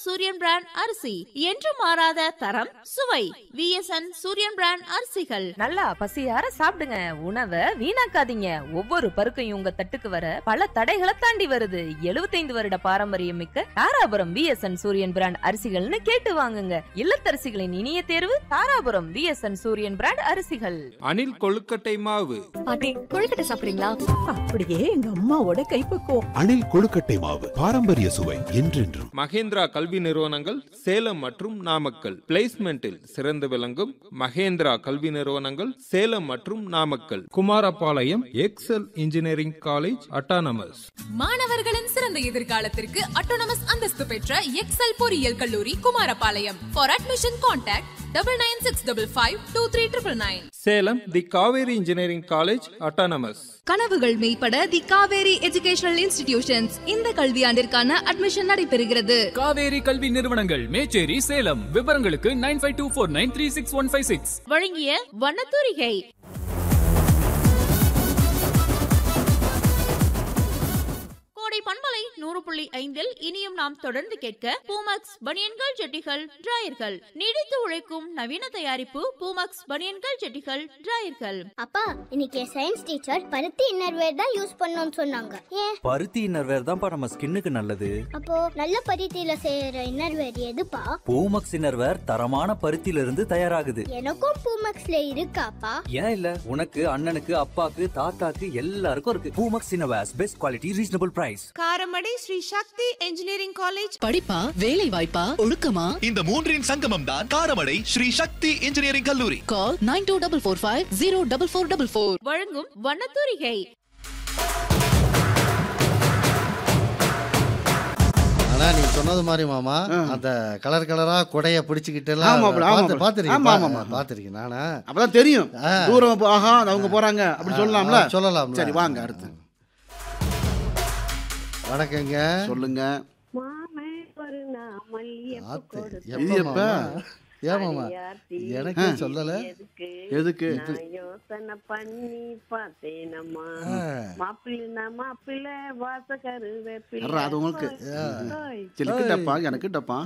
சூரியன் பிராண்ட் அரிசி என்று மாறாத தரம் சுவை விஎஸ்என் சூரியன் பிராண்ட் அரிசிகள் நல்லா பசியார சாப்பிடுங்க உணவை வீணாக்காதீங்க ஒவ்வொரு பருக்கையும் உங்க தட்டுக்கு வர பல தடைகளை தாண்டி வருது 75 வருட பாரம்பரியம் மிக்க தாராபுரம் விஎஸ்என் சூரியன் பிராண்ட் அரிசிகள்னு கேட்டு வாங்குங்க இல்லத்தரசிகளின் இனிய தேர்வு தாராபுரம் விஎஸ்என் சூரியன் பிராண்ட் அரிசிகள் அணில் கொழுக்கட்டை மாவு பாட்டி கொழுக்கட்டை சாப்பிடுறீங்களா அப்படியே எங்க அம்மாவோட கைப்பக்குவம் அணில் கொழுக்கட்டை மாவு பாரம்பரிய சுவை என்றென்றும் மகேந்திரா கல்வி நிறுவனங்கள் சேலம் மற்றும் நாமக்கல் பிளேஸ்மெண்டில் சிறந்து விளங்கும் மகேந்திரா கல்வி நிறுவனங்கள் சேலம் மற்றும் Namakkal Kumarapalayam Excel engineering college autonomous மாணவர்களின் சிறந்த எதிர்காலத்திற்கு அட்டோனமஸ் அந்தஸ்து பெற்ற எக்ஸல் பொறியியல் கல்லூரி Kumarapalayam for admission contact double nine six double five two three triple nine Salem the Kaveri engineering college autonomous கனவுகள் மெய்ப்பட தி காவேரி எஜுகேஷனல் இன்ஸ்டிடியூஷன்ஸ் இந்த கல்வியாண்டிற்கான அட்மிஷன் நடைபெறுகிறது காவேரி கல்வி நிறுவனங்கள் மேச்சேரி சேலம் விவரங்களுக்கு nine five two four nine three six one five six வழங்கிய வண்ணத்தூரிகை கோடை பண்பலை நூறு புள்ளி ஐந்தில் இனியும் நாம் தொடர்ந்து கேட்க பூமக்ஸ் பனியன்கள் ஜெட்டிகள் டிராயர்கள் நீடித்து உழைக்கும் நவீன தயாரிப்பு பூமக்ஸ் பனியன்கள் ஜெட்டிகள் டிராயர்கள் அப்பா இன்னைக்கு சயின்ஸ் டீச்சர் பருத்தி இன்னர்வேர் தான் யூஸ் பண்ணணும்னு சொன்னாங்க ஏன் பருத்தி இன்னர்வேர் தான்ப்பா நம்ம ஸ்கின்னுக்கு நல்லது அப்போ நல்ல பருத்தியில செய்யற இன்னர்வேர் எதுப்பா பூமக்ஸ் இன்னர்வேர் தரமான பருத்தியில இருந்து தயாராகுது எனக்கும் பூமக்ஸ்ல இருக்காப்பா ஏன் இல்ல உனக்கு அண்ணனுக்கு அப்பாக்கு தாத்தாக்கு எல்லாருக்கும் இருக்கு Poomex innerwears best quality reasonable price Karamadai Sri Sakthi engineering college படிப்பா வேலை வாய்ப்பா ஒழுக்கமா இந்த மூன்றின் சங்கமம் தான் காரமடை ஸ்ரீ சக்தி இன்ஜினியரிங் கல்லூரி call nine two double four five zero double four double four வழங்கும் வண்ணத்தூரிகை ஆனா நீ சொன்னது மாதிரி மாமா அந்த கலர் கலரா கொடைய பிடிச்சுக்கிட்டு எல்லாம் ஆமா, ஆமா, பார்த்து- ஆமா. பார்த்திருக்கேன். ஆமா, ஆமா, ஆமா. பார்த்திருக்கேன் நானா அப்பதான் தெரியும் ஆ. தூரம் போ- ஆஹா அவங்க போறாங்க அப்படி ஆ, சொல்லலாம்ல ஆ, சொல்லலாம்ல. சரி வாங்க அடுத்து வணக்கங்க சொல்லுங்க ஆத்து, இது எப்ப எப்ப? மாமா? ஏன் மாமா எனக்கே சொல்லல எதுக்கு யோசனை பண்ணி பார்த்தேனம்மா ஆ. மாப்பிள்ளை மாப்பிள்ளை வாச அர்ரா, அது உங்களுக்கு சரி கிட்டப்பா எனக்கு கிட்டப்பா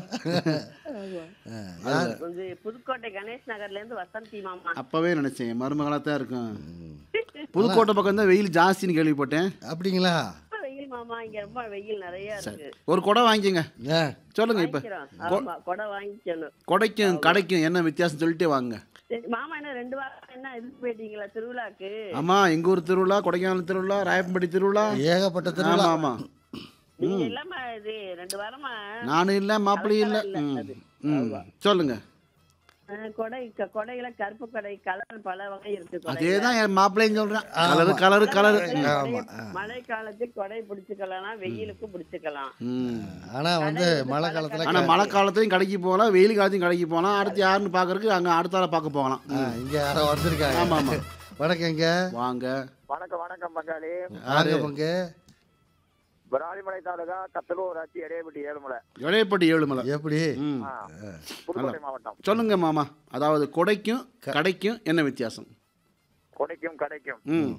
வந்து புதுக்கோட்டை கணேஷ் நகர்ல இருந்து வசந்தி மாமா அப்பவே நினைச்சேன் மருமகளா தான் இருக்கும் புதுக்கோட்டை பக்கம் தான் வெயில் ஜாஸ்தின்னு கேள்விப்பட்டேன் அப்படிங்களா ரொம்ப வெயில் மாமா இங்க ரொம்ப வெயில் நிறைய இருக்கு ஒரு குடை வாங்கிக்கங்க சொல்லுங்க இப்ப வாங்கிக்கிறோம். கொ- ஆமா, கொடை வாங்கிக்கணும் கொடைக்கும் கடைக்கும் என்ன வித்தியாசம் சொல்லிட்டே வாங்க சரி, மாமா என்ன ரெண்டு வாரம் என்ன இதுக்கு போயிட்டீங்களா திருவிழாக்கு ஆமா எங்க ஊர் திருவிழா கொடைக்கானல் திருவிழா ராயப்பம்பட்டி திருவிழா ஏகப்பட்ட திருவிழா. ஆமா ஆமா நீங்க ம். இல்லாம இது ரெண்டு வாரமா நானும் இல்ல மாப்பிள்ளையும் இல்ல ம். ம். சொல்லுங்க அஹ், கொடை க- கொடையில கருப்பு கொடை கலர் பல வகை இருக்கு கொடையில. அதே தான் என் மாப்பிள்ளையும் சொல்றேன் ஆமா. கலரு கலரு கலரு ஆமா மழை காலத்துக்கு கொடை பிடிச்சுக்கலாம் வெயிலுக்கும் பிடிச்சுக்கலாம் ம். ஆனா வந்து மழை காலத்துல ஆனா மழை காலத்துலயும் கடைக்கு போகலாம் வெயில் காலத்தையும் கடைக்கு போகலாம் அடுத்து யாருன்னு பாக்குறதுக்கு அங்க அடுத்த ஆளை பார்க்க போகலாம் ஆ, இங்க யாரோ வந்திருக்காங்க ஆமா ஆமா வணக்கங்க வாங்க வணக்கம் வணக்கம் பங்காளி யாருங்க பங்கு விராலிமலை தாலுகா கத்தலூர் ஆட்சி இடையப்பட்டி ஏழுமலை இளையப்பட்டி ஏழுமலை எப்படி ம். ஆ, புதுக்கோட்டை நல்லா. மாவட்டம் சொல்லுங்க மாமா அதாவது கொடைக்கும் கடைக்கும் என்ன வித்தியாசம் கொடைக்கும் கடைக்கும் ம்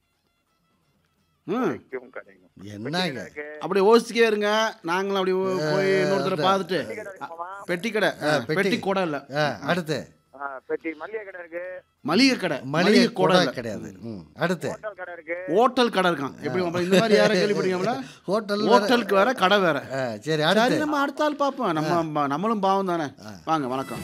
ம் கொடைக்கும் கடைக்கும் என்னங்க அப்படி யோசிச்சுக்கே இருங்க நாங்களும் அப்படி ஓ- போய் இன்னொருத்தரை பார்த்துட்டு பெட்டி கடை ஆ, பெட்டி. பெட்டி கொடை இல்ல ஆ, அடுத்து ஆ, பெட்டி மல்லிகை கடை இருக்கு மளிகை கடை மளிகை கூட இல்ல. கிடையாது ம், அடுத்து ஹோட்டல் கடை இருக்கு ஹோட்டல் கடை இருக்கான் எப்படி மாமா, இந்த மாதிரி யாரும் கேள்விப்பட்டீங்களா ஹோட்டல் ஹோட்டலுக்கு வேற கடை வேற ஆ, சரி சரி அடுத்து நம்ம அடுத்த ஆள் பார்ப்போம் நம்ம நம்மளும் பாவம் தானே வாங்க வணக்கம்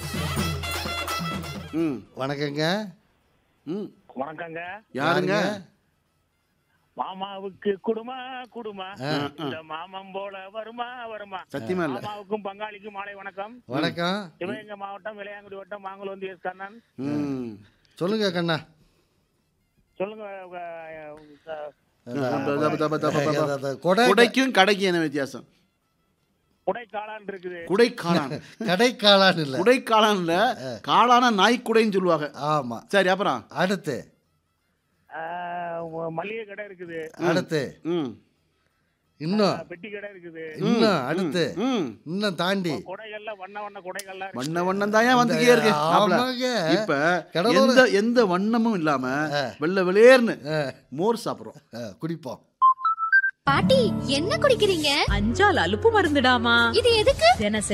ம் வணக்கங்க ம் வணக்கங்க யாருங்க மாமாவுக்கு குடுமா குடுமா ஆ, இந்த மாமன் போல வருமா வருமா சத்தியமா இல்ல மாமாவுக்கும் பங்காளிக்கும் மாலை வணக்கம் வணக்கம் சிவகங்கை மாவட்டம் விளையாங்குடி வட்டம் மாங்குளந்தி எஸ் கண்ணன் ம் சொல்லுங்க கண்ணா சொல்லுங்க உங்க, உங்க, தப்பு, தப்பு, தப்பு, தப்பு, தப்பு. அது கொடை குடைக்கும் கடைக்கும் என்ன வித்தியாசம் குடை காளான் இருக்குது குடை காளான் கடை காளான் இல்ல குடை காளான்ல காளான நாய் குடைன்னு சொல்லுவாங்க ஆமா சரி அப்புறம் அடுத்து ஆ, மல்லிகை கடை இருக்குது அடுத்து ம் இன்னும் பெட்டி கடை இருக்குது இன்னும் அடுத்து ம் இன்னும் தாண்டி கொடைகள்ல வண்ண வண்ண கொடைகள்லாம் இருக்கு வண்ண வண்ணம் தான் வந்துட்டே இருக்கு மாப்ள. ஆமாங்க. இப்ப கடலோர- எந்த எந்த வண்ணமும் இல்லாம வெள்ளை வெளியேர்னு மோர் சாப்பிடுறோம் ஆ, குடிப்போம் பாட்டி என்ன குடிக்கிறீங்க அஞ்சால் அலுப்பு மருந்துடாமா இது எதுக்கு தினசரி